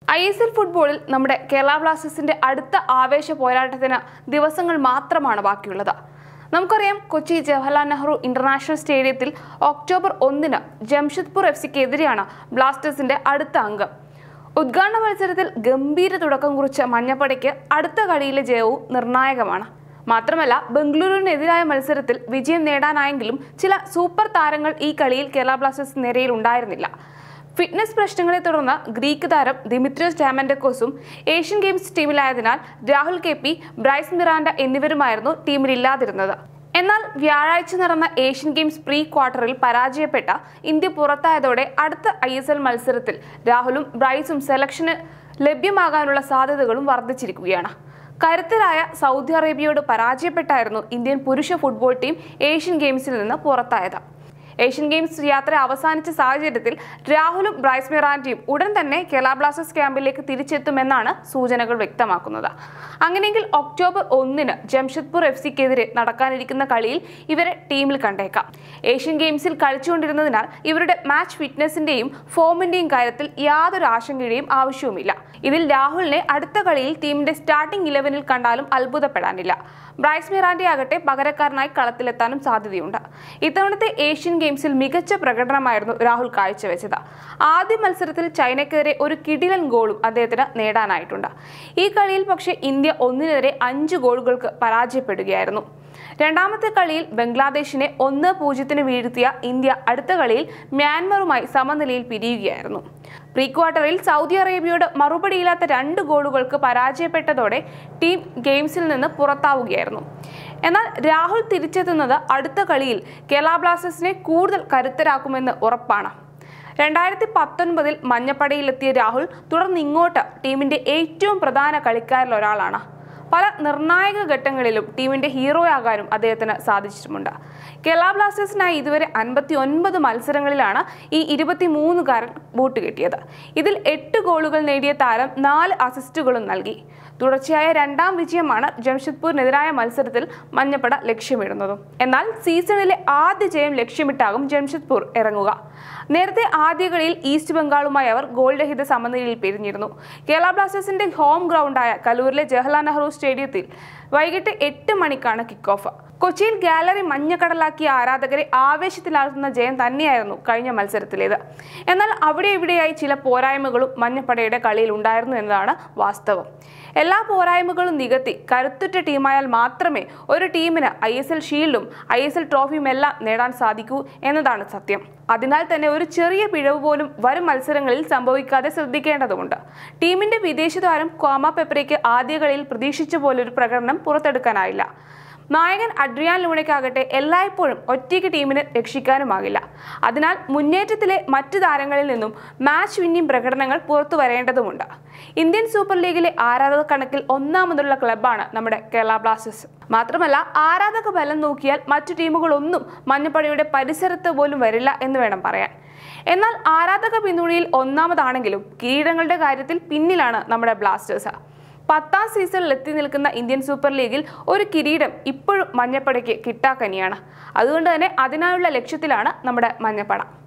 I S L ഫുട്ബോളിൽ നമ്മുടെ കേരള ബ്ലാസ്റ്റേഴ്സിന്റെ അടുത്ത ആവേശ പോരാട്ടത്തിന് ദിവസങ്ങൾ മാത്രമാണ് ബാക്കിയുള്ളത് നമുക്കറിയാം കൊച്ചി ജവഹർലാൽ നെഹ്റു ഇന്റർനാഷണൽ സ്റ്റേഡിയത്തിൽ ഒക്ടോബർ ഒന്നിന് ജംഷഡ്പൂർ എഫ് സിക്കെതിരെയാണ് ബ്ലാസ്റ്റേഴ്സിന്റെ അടുത്ത അംഗം ഉദ്ഘാടന മത്സരത്തിൽ ഗംഭീര തുടക്കം കുറിച്ച മഞ്ഞപ്പടയ്ക്ക് അടുത്ത കളിയിലെ ജയവും നിർണായകമാണ് മാത്രമല്ല ബംഗളൂരുവിനെതിരായ മത്സരത്തിൽ വിജയം നേടാനായെങ്കിലും ചില സൂപ്പർ താരങ്ങൾ ഈ കളിയിൽ കേരള ബ്ലാസ്റ്റേഴ്സ് നിരയിൽ ഉണ്ടായിരുന്നില്ല ഫിറ്റ്നസ് പ്രശ്നങ്ങളെ തുടർന്ന് ഗ്രീക്ക് താരം ദിമിത്രിയോസ് ഡാമൻഡക്കോസും ഏഷ്യൻ ഗെയിംസ് ടീമിലായതിനാൽ Rahul K P Bryce Miranda എന്നിവരുമായിരുന്നു ടീമിലില്ലാതിരുന്നത് എന്നാൽ വ്യാഴാഴ്ച നടന്ന ഏഷ്യൻ ഗെയിംസ് പ്രീ ക്വാർട്ടറിൽ പരാജയപ്പെട്ട ഇന്ത്യ പുറത്തായതോടെ അടുത്ത ഐ എസ് എൽ മത്സരത്തിൽ രാഹുലും ബ്രൈസും സെലക്ഷന് ലഭ്യമാകാനുള്ള സാധ്യതകളും വർദ്ധിച്ചിരിക്കുകയാണ് കരുത്തരായ സൗദി അറേബ്യയോട് പരാജയപ്പെട്ടായിരുന്നു ഇന്ത്യൻ പുരുഷ ഫുട്ബോൾ ടീം ഏഷ്യൻ ഗെയിംസിൽ നിന്ന് പുറത്തായത് ഏഷ്യൻ ഗെയിംസ് യാത്ര അവസാനിച്ച സാഹചര്യത്തിൽ രാഹുലും ബ്രൈസ് മിറാൻഡിയും ഉടൻ തന്നെ കേരള ബ്ലാസ്റ്റേഴ്സ് ക്യാമ്പിലേക്ക് തിരിച്ചെത്തുമെന്നാണ് സൂചനകൾ വ്യക്തമാക്കുന്നത് അങ്ങനെയെങ്കിൽ ഒക്ടോബർ ഒന്നിന് ജംഷഡ്പൂർ എഫ് സിക്കെതിരെ നടക്കാനിരിക്കുന്ന കളിയിൽ ഇവരെ ടീമിൽ കണ്ടേക്കാം ഏഷ്യൻ ഗെയിംസിൽ കളിച്ചുകൊണ്ടിരുന്നതിനാൽ ഇവരുടെ മാച്ച് ഫിറ്റ്നസിന്റെയും ഫോമിന്റെയും കാര്യത്തിൽ യാതൊരു ആശങ്കയുടെയും ആവശ്യവുമില്ല ഇതിൽ രാഹുലിനെ അടുത്ത കളിയിൽ ടീമിന്റെ സ്റ്റാർട്ടിംഗ് ഇലവനിൽ കണ്ടാലും അത്ഭുതപ്പെടാനില്ല ബ്രൈസ് മിറാൻഡി ആകട്ടെ പകരക്കാരനായി കളത്തിലെത്താനും സാധ്യതയുണ്ട് ഇത്തവണത്തെ ഏഷ്യൻ ഗെയിംസിൽ മികച്ച പ്രകടനമായിരുന്നു രാഹുൽ കാഴ്ചവെച്ചത് ആദ്യ മത്സരത്തിൽ ചൈനയ്ക്കെതിരെ ഒരു കിടിലൻ ഗോളും അദ്ദേഹത്തിന് നേടാനായിട്ടുണ്ട് ഈ കളിയിൽ പക്ഷേ ഇന്ത്യ ഒന്നിനെതിരെ അഞ്ച് ഗോളുകൾക്ക് പരാജയപ്പെടുകയായിരുന്നു രണ്ടാമത്തെ കളിയിൽ ബംഗ്ലാദേശിനെ ഒന്ന് പൂജ്യത്തിന് വീഴ്ത്തിയ ഇന്ത്യ അടുത്ത കളിയിൽ മ്യാൻമറുമായി സമനിലയിൽ പിരിയുകയായിരുന്നു പ്രീ ക്വാർട്ടറിൽ സൗദി അറേബ്യയോട് മറുപടിയില്ലാത്ത രണ്ട് ഗോളുകൾക്ക് പരാജയപ്പെട്ടതോടെ ടീം ഗെയിംസിൽ നിന്ന് പുറത്താവുകയായിരുന്നു എന്നാൽ രാഹുൽ തിരിച്ചെത്തുന്നത് അടുത്ത കളിയിൽ കേരള ബ്ലാസ്റ്റേഴ്സിനെ കൂടുതൽ കരുത്തരാക്കുമെന്ന് ഉറപ്പാണ് രണ്ടായിരത്തി പത്തൊൻപതിൽ മഞ്ഞപ്പടയിലെത്തിയ രാഹുൽ തുടർന്ന് ഇങ്ങോട്ട് ടീമിന്റെ ഏറ്റവും പ്രധാന കളിക്കാരിൽ ഒരാളാണ് പല നിർണായക ഘട്ടങ്ങളിലും ടീമിന്റെ ഹീറോയാകാനും അദ്ദേഹത്തിന് സാധിച്ചിട്ടുമുണ്ട് കേരള ബ്ലാസ്റ്റേഴ്സിനായി ഇതുവരെ അൻപത്തി ഒൻപത് മത്സരങ്ങളിലാണ് ഈ ഇരുപത്തിമൂന്നുകാരൻ ബൂട്ട് കിട്ടിയത് ഇതിൽ എട്ട് ഗോളുകൾ നേടിയ താരം നാല് അസിസ്റ്റുകളും നൽകി തുടർച്ചയായ രണ്ടാം വിജയമാണ് ജംഷഡ്പൂരിനെതിരായ മത്സരത്തിൽ മഞ്ഞപ്പട ലക്ഷ്യമിടുന്നതും എന്നാൽ സീസണിലെ ആദ്യ ജയം ലക്ഷ്യമിട്ടാകും ജംഷഡ്പൂർ ഇറങ്ങുക നേരത്തെ ആദ്യ കളിയിൽ ഈസ്റ്റ് ബംഗാളുമായി അവർ ഗോൾ രഹിത സമനിലയിൽ പിരിഞ്ഞിരുന്നു കേരള ബ്ലാസ്റ്റേഴ്സിന്റെ ഹോം ഗ്രൗണ്ടായ കലൂരിലെ ജവഹർലാൽ നെഹ്റു സ്റ്റേഡിയത്തിൽ വൈകിട്ട് എട്ട് മണിക്കാണ് കിക്ക് ഓഫ് കൊച്ചിയിൽ ഗാലറി മഞ്ഞക്കടലാക്കിയ ആരാധകരെ ആവേശത്തിലാഴ്ത്തുന്ന ജയം തന്നെയായിരുന്നു കഴിഞ്ഞ മത്സരത്തിലേത് എന്നാൽ അവിടെ ഇവിടെയായി ചില പോരായ്മകളും മഞ്ഞപ്പടയുടെ കളിയിൽ ഉണ്ടായിരുന്നു എന്നതാണ് വാസ്തവം എല്ലാ പോരായ്മകളും നികത്തി കരുത്തുറ്റ ടീമായാൽ മാത്രമേ ഒരു ടീമിന് ഐ എസ് എൽ ഷീൽഡും ഐ എസ് എൽ ട്രോഫിയും എല്ലാം നേടാൻ സാധിക്കൂ എന്നതാണ് സത്യം അതിനാൽ തന്നെ ഒരു ചെറിയ പിഴവ് പോലും വരും മത്സരങ്ങളിൽ സംഭവിക്കാതെ ശ്രദ്ധിക്കേണ്ടതുണ്ട് ടീമിന്റെ വിദേശ താരം ക്വാമ പെപ്രയ്ക്ക് ആദ്യ കളിയിൽ പ്രതീക്ഷിച്ച പോലൊരു പ്രകടനം പുറത്തെടുക്കാനായില്ല നായകൻ അഡ്രിയാൻ ലൂണയ്ക്കാകട്ടെ എല്ലായ്പ്പോഴും ഒറ്റയ്ക്ക് ടീമിനെ രക്ഷിക്കാനുമാകില്ല അതിനാൽ മുന്നേറ്റത്തിലെ മറ്റു താരങ്ങളിൽ നിന്നും മാച്ച് വിന്നിംഗ് പ്രകടനങ്ങൾ പുറത്തു വരേണ്ടതുണ്ട് ഇന്ത്യൻ സൂപ്പർ ലീഗിലെ ആരാധക കണക്കിൽ ഒന്നാമതുള്ള ക്ലബ്ബാണ് നമ്മുടെ കേരള ബ്ലാസ്റ്റേഴ്സ് മാത്രമല്ല ആരാധക ബലം നോക്കിയാൽ മറ്റു ടീമുകളൊന്നും മഞ്ഞപ്പടയുടെ പരിസരത്ത് പോലും വരില്ല എന്ന് വേണം പറയാൻ എന്നാൽ ആരാധക പിന്തുണയിൽ ഒന്നാമതാണെങ്കിലും കിരീടങ്ങളുടെ കാര്യത്തിൽ പിന്നിലാണ് നമ്മുടെ ബ്ലാസ്റ്റേഴ്സ് പത്താം സീസണിൽ എത്തി നിൽക്കുന്ന ഇന്ത്യൻ സൂപ്പർ ലീഗിൽ ഒരു കിരീടം ഇപ്പോഴും മഞ്ഞപ്പടയ്ക്ക് കിട്ടാക്കനിയാണ് അതുകൊണ്ട് തന്നെ അതിനായുള്ള ലക്ഷ്യത്തിലാണ് നമ്മുടെ മഞ്ഞപ്പട